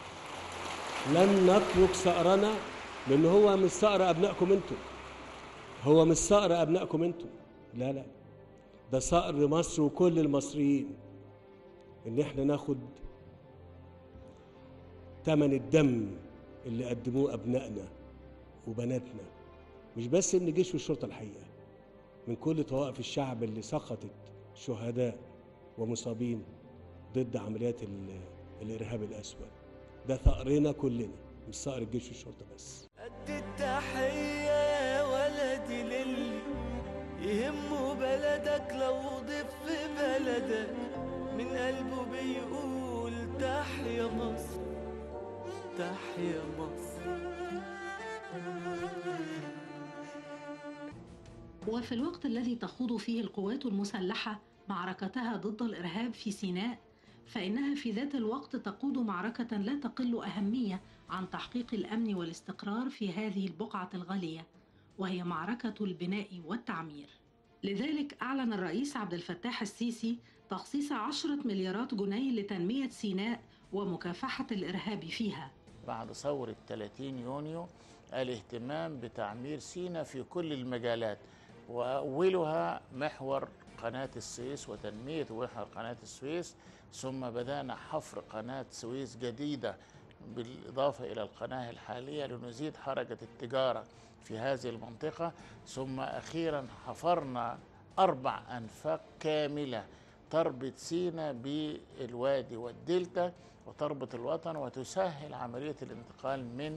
لن نترك ثأرنا لان هو مش ثأر ابنائكم انتم هو مش ثأر ابنائكم انتم لا لا ده ثأر مصر وكل المصريين ان احنا ناخد تمن الدم اللي قدموه ابنائنا وبناتنا مش بس ان الجيش والشرطه الحقيقه من كل طوائف الشعب اللي سقطت شهداء ومصابين ضد عمليات ال- الارهاب الاسود ده ثأرنا كلنا مش ثأر الجيش والشرطه بس قد التحية يا ولدي للي يهمه بلدك لو ضيف في بلدك من قلبه بيقول تحيا مصر تحيا مصر وفي الوقت الذي تخوض فيه القوات المسلحة معركتها ضد الإرهاب في سيناء فإنها في ذات الوقت تقود معركة لا تقل أهمية عن تحقيق الأمن والاستقرار في هذه البقعة الغالية وهي معركة البناء والتعمير لذلك أعلن الرئيس عبد الفتاح السيسي تخصيص عشرة مليارات جنيه لتنمية سيناء ومكافحة الإرهاب فيها بعد ثورة 30 يونيو الاهتمام بتعمير سينا في كل المجالات وأولها محور قناة السويس وتنمية محور قناة السويس ثم بدأنا حفر قناة سويس جديدة بالإضافة إلى القناة الحالية لنزيد حركة التجارة في هذه المنطقة ثم أخيرا حفرنا أربع أنفاق كاملة تربط سينا بالوادي والدلتا وتربط الوطن وتسهل عملية الانتقال من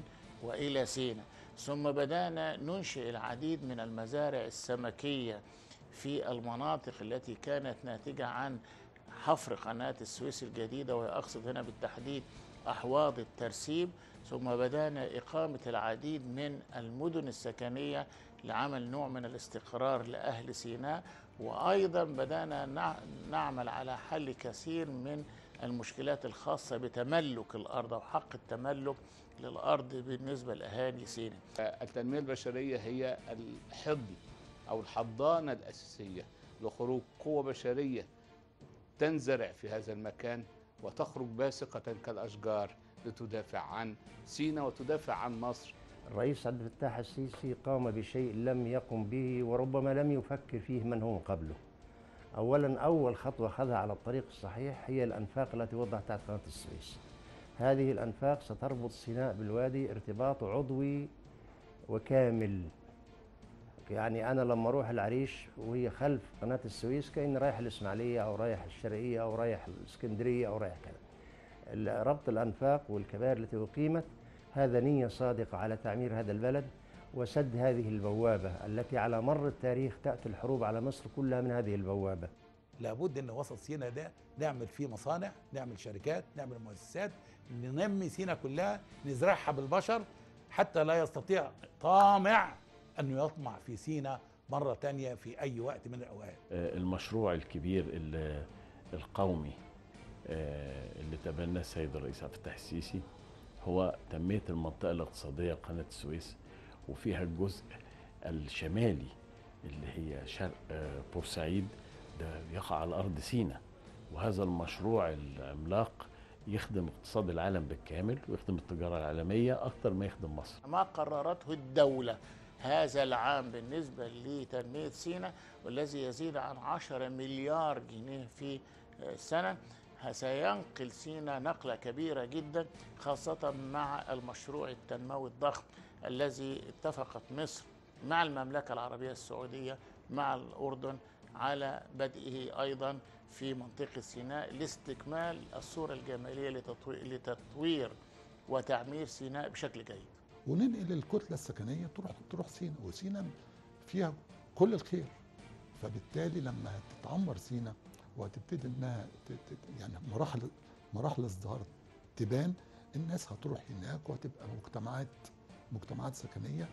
والى سيناء ثم بدانا ننشئ العديد من المزارع السمكيه في المناطق التي كانت ناتجه عن حفر قناه السويس الجديده واقصد هنا بالتحديد احواض الترسيب ثم بدانا اقامه العديد من المدن السكنيه لعمل نوع من الاستقرار لاهل سيناء وايضا بدانا نع- نعمل على حل كثير من المشكلات الخاصه بتملك الارض او حق التملك للارض بالنسبه لاهالي سيناء. التنمية البشرية هي الحضن أو الحضانة الأساسية لخروج قوة بشرية تنزرع في هذا المكان وتخرج باسقة كالأشجار لتدافع عن سيناء وتدافع عن مصر الرئيس عبد الفتاح السيسي قام بشيء لم يقم به وربما لم يفكر فيه من هو قبله اولا اول خطوه اخذها على الطريق الصحيح هي الانفاق التي وضعت تحت قناه السويس هذه الانفاق ستربط سيناء بالوادي ارتباط عضوي وكامل يعني انا لما اروح العريش وهي خلف قناه السويس كاني رايح الاسماعيليه او رايح الشرقيه او رايح الاسكندريه او رايح كذا ال- ربط الانفاق والكبائر التي اقيمت هذا نيه صادقه على تعمير هذا البلد وسد هذه البوابه التي على مر التاريخ تاتي الحروب على مصر كلها من هذه البوابه لابد ان وسط سينا ده نعمل فيه مصانع نعمل شركات نعمل مؤسسات ننمي سينا كلها نزرعها بالبشر حتى لا يستطيع طامع انه يطمع في سينا مره تانية في اي وقت من الاوقات آه، المشروع الكبير ال- القومي آه، اللي تبناه السيد الرئيس عبد الفتاح السيسي هو تنمية المنطقة الاقتصادية قناة السويس وفيها الجزء الشمالي اللي هي شرق آه، بورسعيد ده يقع على أرض سيناء وهذا المشروع العملاق يخدم اقتصاد العالم بالكامل ويخدم التجارة العالمية أكتر ما يخدم مصر ما قررته الدولة هذا العام بالنسبة لتنمية سيناء والذي يزيد عن 10 مليار جنيه في السنة سينقل سيناء نقلة كبيرة جدا خاصة مع المشروع التنموي الضخم الذي اتفقت مصر مع المملكة العربية السعودية مع الأردن على بدئه أيضا في منطقة سيناء لاستكمال الصورة الجمالية لتطوير, لتطوير وتعمير سيناء بشكل جيد وننقل الكتله السكنيه تروح تروح سينا وسينا فيها كل الخير فبالتالي لما هتتعمر سينا وهتبتدي انها ت- ت- يعني مراحل مراحل الازدهار تبان الناس هتروح هناك وهتبقى مجتمعات مجتمعات سكنيه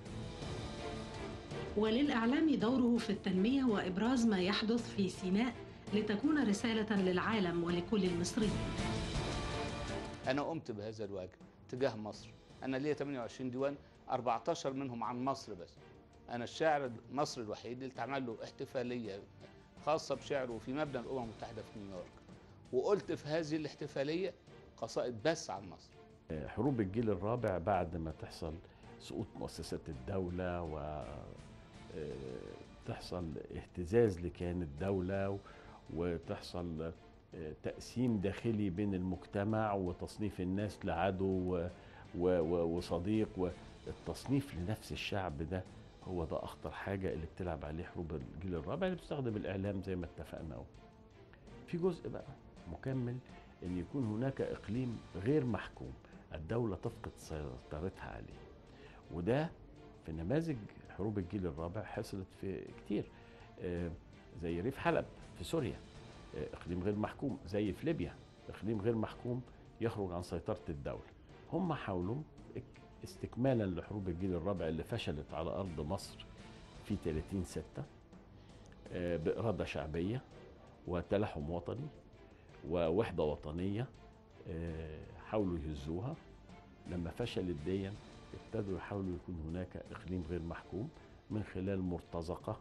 وللإعلام دوره في التنمية وإبراز ما يحدث في سيناء لتكون رسالة للعالم ولكل المصريين أنا قمت بهذا الواجب تجاه مصر أنا ليا 28 ديوان 14 منهم عن مصر بس أنا الشاعر المصري الوحيد اللي اتعمل له احتفالية خاصة بشعره في مبنى الأمم المتحدة في نيويورك وقلت في هذه الاحتفالية قصائد بس عن مصر آه، حروب الجيل الرابع بعد ما تحصل سقوط مؤسسات الدولة و آه، تحصل اهتزاز لكيان الدولة و- وتحصل آه، تقسيم داخلي بين المجتمع وتصنيف الناس لعدو و- و- و- وصديق والتصنيف لنفس الشعب ده هو ده أخطر حاجة اللي بتلعب عليه حروب الجيل الرابع اللي بتستخدم الإعلام زي ما اتفقنا أهو. في جزء بقى مكمل ان يكون هناك اقليم غير محكوم الدوله تفقد سيطرتها عليه وده في نماذج حروب الجيل الرابع حصلت في كتير آه، زي ريف حلب في سوريا آه، اقليم غير محكوم زي في ليبيا اقليم غير محكوم يخرج عن سيطره الدوله هم حاولوا اك- استكمالا لحروب الجيل الرابع اللي فشلت على ارض مصر في 30 ستة آه، بإرادة شعبية وتلحم وطني ووحدة وطنية آه، حاولوا يهزوها لما فشلت ديا ابتدوا يحاولوا يكون هناك إقليم غير محكوم من خلال مرتزقة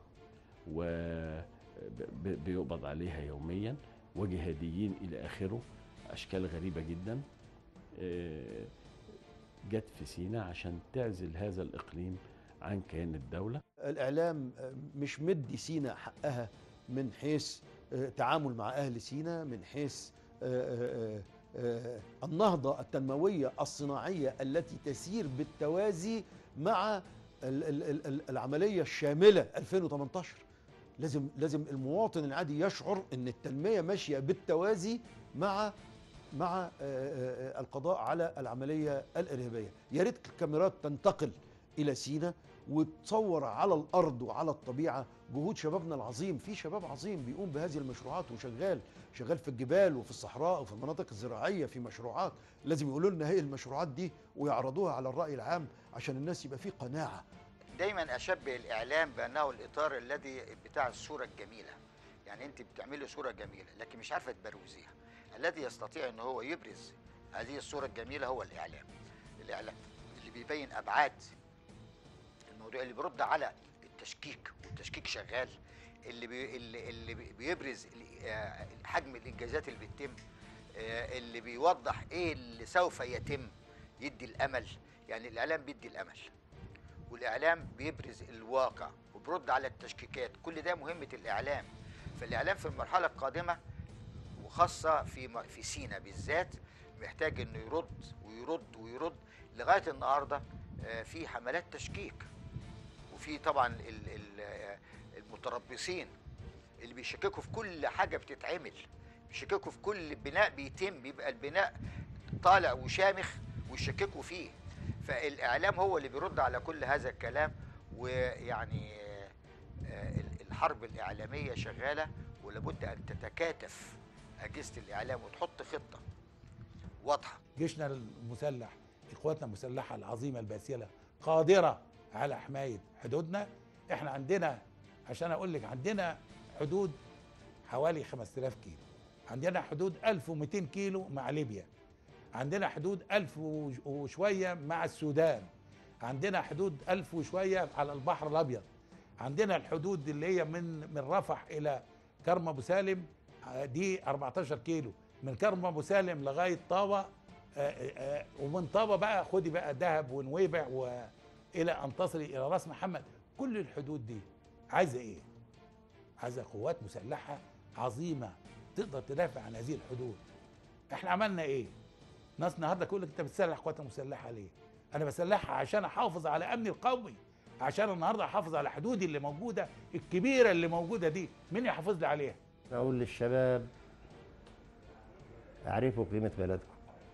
وبيقبض عليها يوميا وجهاديين إلى آخره أشكال غريبة جدا آه، جت في سينا عشان تعزل هذا الإقليم عن كيان الدولة الاعلام مش مدي سينا حقها من حيث آه، تعامل مع اهل سينا من حيث آه، آه، آه، النهضه التنمويه الصناعيه التي تسير بالتوازي مع ال- ال- ال- ال- العمليه الشامله 2018 لازم لازم المواطن العادي يشعر ان التنميه ماشيه بالتوازي مع مع آه، آه، القضاء على العمليه الارهابيه يا ريت الكاميرات تنتقل الى سينا وتصور على الارض وعلى الطبيعه جهود شبابنا العظيم في شباب عظيم بيقوم بهذه المشروعات وشغال شغال في الجبال وفي الصحراء وفي المناطق الزراعيه في مشروعات لازم يقولوا لنا ايه المشروعات دي ويعرضوها على الراي العام عشان الناس يبقى في قناعه دايما اشبه الاعلام بانه الاطار الذي بتاع الصوره الجميله يعني انت بتعملي صوره جميله لكن مش عارفه تبروزيها الذي يستطيع ان هو يبرز هذه الصوره الجميله هو الاعلام الاعلام اللي بيبين ابعاد الموضوع اللي بيرد على التشكيك والتشكيك شغال اللي بي اللي, اللي بي- بيبرز ال- آه، حجم الانجازات اللي بتتم آه، اللي بيوضح ايه اللي سوف يتم يدي الامل يعني الاعلام بيدي الامل والاعلام بيبرز الواقع وبيرد على التشكيكات كل ده مهمه الاعلام فالاعلام في المرحله القادمه وخاصه في م- في سينا بالذات محتاج انه يرد ويرد ويرد لغايه النهارده آه، في حملات تشكيك وفي طبعا ال- ال- آه، المتربصين اللي بيشككوا في كل حاجه بتتعمل بيشككوا في كل بناء بيتم بيبقى البناء طالع وشامخ ويشككوا فيه فالاعلام هو اللي بيرد على كل هذا الكلام ويعني آه، آه، الحرب الاعلاميه شغاله ولابد ان تتكاتف اجهزه الاعلام وتحط خطه واضحه جيشنا المسلح قواتنا المسلحه العظيمه الباسله قادره على حمايه حدودنا احنا عندنا عشان اقول لك عندنا حدود حوالي 5000 كيلو عندنا حدود 1200 كيلو مع ليبيا عندنا حدود 1000 وش- وشويه مع السودان عندنا حدود 1000 وشويه على البحر الابيض عندنا الحدود اللي هي من من رفح الى كرم ابو سالم آه، دي 14 كيلو من كرم ابو سالم لغايه طابه آه، آه، ومن طابه بقى خدي بقى دهب ونويبع والى ان تصلي الى راس محمد كل الحدود دي عايزه ايه؟ عايزه قوات مسلحه عظيمه تقدر تدافع عن هذه الحدود. احنا عملنا ايه؟ ناس النهارده تقول لك انت بتسلح قوات مسلحه ليه؟ انا بسلحها عشان احافظ على امني القومي عشان النهارده احافظ على حدودي اللي موجوده الكبيره اللي موجوده دي مين يحافظ لي عليها؟ أقول للشباب اعرفوا قيمة بلدكم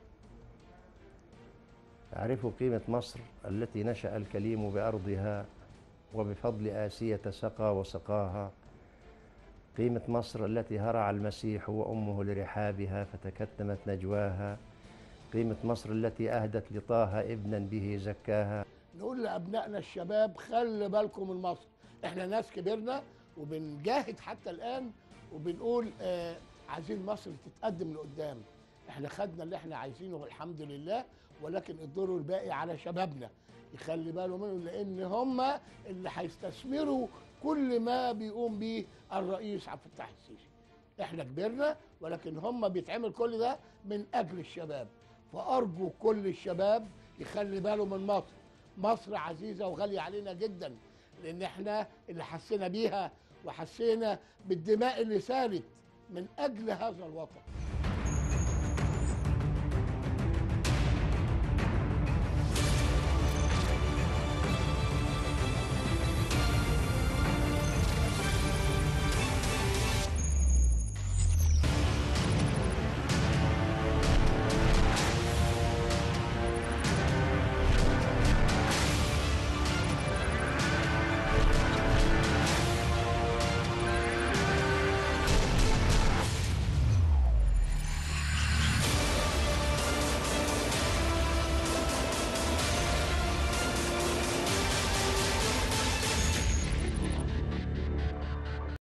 اعرفوا قيمة مصر التي نشأ الكليم بأرضها وبفضل آسية سقى وسقاها قيمة مصر التي هرع المسيح وأمه لرحابها فتكتمت نجواها قيمة مصر التي أهدت لطه ابنا به زكاها نقول لابنائنا الشباب خلي بالكم من مصر احنا ناس كبرنا وبنجاهد حتى الان وبنقول آه عايزين مصر تتقدم لقدام احنا خدنا اللي احنا عايزينه والحمد لله ولكن الدور الباقي على شبابنا يخلي باله منهم لان هم اللي هيستثمروا كل ما بيقوم به الرئيس عبد الفتاح السيسي احنا كبرنا ولكن هم بيتعمل كل ده من اجل الشباب فارجو كل الشباب يخلي باله من مصر مصر عزيزه وغاليه علينا جدا لان احنا اللي حسينا بيها وحسينا بالدماء اللي سالت من اجل هذا الوطن